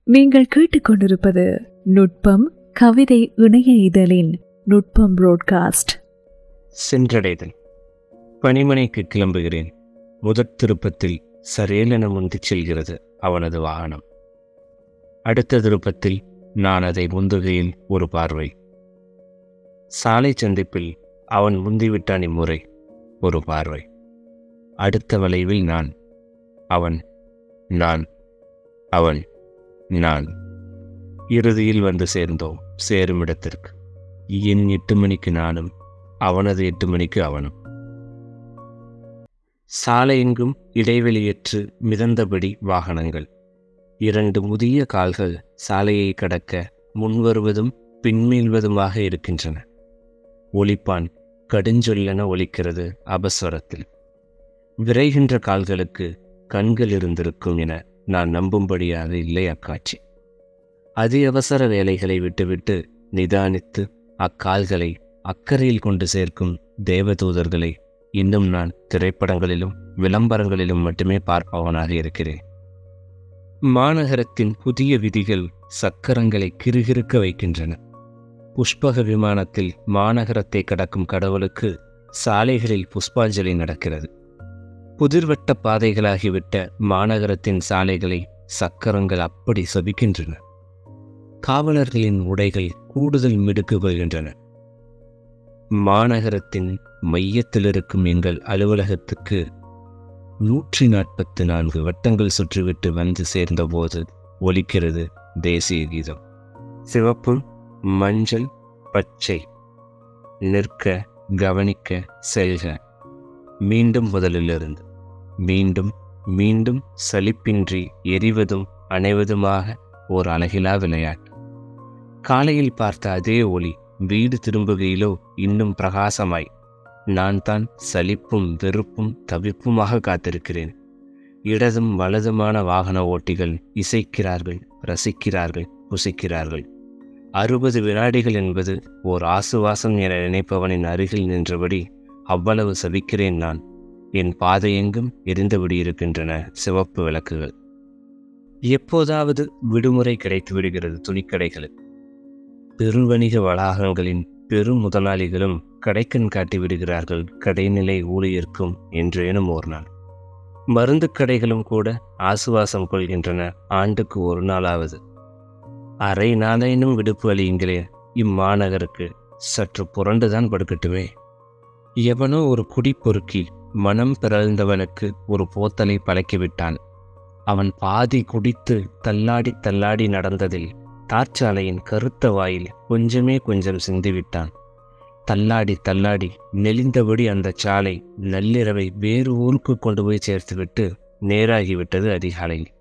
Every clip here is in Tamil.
நீங்கள் கேட்டுக்கொண்டிருப்பது நுட்பம் கவிதை இணைய இதழின் நுட்பம் புரோட்காஸ்ட் சென்றடைதல் பணிமனைக்கு கிளம்புகிறேன் முதற் திருப்பத்தில் சரேலென முந்திச் செல்கிறது அவனது வாகனம் அடுத்த திருப்பத்தில் நான் அதை முந்துகையில் ஒரு பார்வை சாலை சந்திப்பில் அவன் முந்திவிட்டான் இம்முறை ஒரு பார்வை அடுத்த வளைவில் நான் அவன் நான் அவன் நான் இறுதியில் வந்து சேர்ந்தோம் சேரும் இடத்திற்கு என் எட்டு மணிக்கு நானும் அவனது எட்டு மணிக்கு அவனும் சாலை எங்கும் இடைவெளியற்று மிதந்தபடி வாகனங்கள் இரண்டு முதிய கால்கள் சாலையை கடக்க முன்வருவதும் பின்மீள்வதுமாக இருக்கின்றன ஒலிப்பான் கடுஞ்சொல்லென ஒலிக்கிறது அபஸ்வரத்தில் விரைகின்ற கால்களுக்கு கண்கள் இருந்திருக்கும் என நான் நம்பும்படியாக இல்லை அக்காட்சி அதி அவசர வேலைகளை விட்டுவிட்டு நிதானித்து அக்கால்களை அக்கறையில் கொண்டு சேர்க்கும் தேவதூதர்களை இன்னும் நான் திரைப்படங்களிலும் விளம்பரங்களிலும் மட்டுமே பார்ப்பவனாக இருக்கிறேன் மாநகரத்தின் புதிய விதிகள் சக்கரங்களை கிறுகிறுக்க வைக்கின்றன புஷ்பக விமானத்தில் மாநகரத்தை கடக்கும் கடவுளுக்கு சாலைகளில் புஷ்பாஞ்சலி நடக்கிறது புதிர்வட்ட பாதைகளாகிவிட்ட மாநகரத்தின் சாலைகளை சக்கரங்கள் அப்படி சபிக்கின்றன காவலர்களின் உடைகள் கூடுதல் மிடுக்கு கொள்கின்றன மாநகரத்தின் மையத்தில் இருக்கும் எங்கள் அலுவலகத்துக்கு நூற்றி நாற்பத்தி நான்கு வட்டங்கள் சுற்றிவிட்டு வந்து சேர்ந்தபோது ஒலிக்கிறது தேசிய கீதம் சிவப்பு மஞ்சள் பச்சை நிற்க கவனிக்க செல்க மீண்டும் முதலிலிருந்து மீண்டும் மீண்டும் சலிப்பின்றி எரிவதும் அணைவதுமாக ஓர் அழகிலா விளையாட்டு காலையில் பார்த்த அதே ஒளி வீடு திரும்புகையிலோ இன்னும் பிரகாசமாய் நான் தான் சலிப்பும் வெறுப்பும் தவிப்புமாக காத்திருக்கிறேன் இடதும் வலதுமான வாகன ஓட்டிகள் இசைக்கிறார்கள் ரசிக்கிறார்கள் புசிக்கிறார்கள் அறுபது வினாடிகள் என்பது ஓர் ஆசுவாசம் என நினைப்பவனின் அருகில் நின்றபடி அவ்வளவு சபிக்கிறேன் நான் என் பாதையெங்கும் எரிந்தபடி இருக்கின்றன சிவப்பு விளக்குகள் எப்போதாவது விடுமுறை கிடைத்து விடுகிறது துணிக்கடைகளுக்கு பெருவணிக வளாகங்களின் பெரும் முதலாளிகளும் கடைக்கண் காட்டி விடுகிறார்கள் கடைநிலை ஊழியர்க்கும் என்றேனும் ஒரு நாள் மருந்து கடைகளும் கூட ஆசுவாசம் கொள்கின்றன ஆண்டுக்கு ஒரு நாளாவது அரை நாளேனும் விடுப்பு அளியுங்களே இம்மாநகருக்கு சற்று புரண்டுதான் படுக்கட்டுமே எவனோ ஒரு குடி பொறுக்கி மனம் பிறழ்ந்தவனுக்கு ஒரு போத்தலை பழக்கிவிட்டான் அவன் பாதி குடித்து தள்ளாடி தள்ளாடி நடந்ததில் தார்ச்சாலையின் கருத்த வாயில் கொஞ்சமே கொஞ்சம் சிந்திவிட்டான் தள்ளாடி தள்ளாடி நெளிந்தபடி அந்த சாலை நள்ளிரவை வேறு ஊருக்கு கொண்டு போய் சேர்த்துவிட்டு நேராகிவிட்டது அதிகாலையில்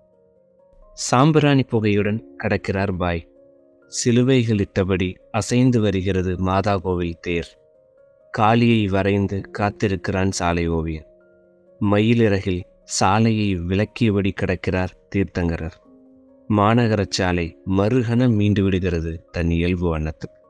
சாம்பிராணி புகையுடன் கடக்கிறார் பாய் சிலுவைகளிட்டபடி அசைந்து வருகிறது மாதா கோவில் தேர் காளியை வரைந்து காத்திருக்கிறான் சாலை ஓவியன் மயிலிறகில் சாலையை விளக்கியபடி கிடக்கிறார் தீர்த்தங்கரர் மாநகரச் சாலை மறுகணம் மீண்டு விடுகிறது தன் இயல்பு வண்ணத்துக்கு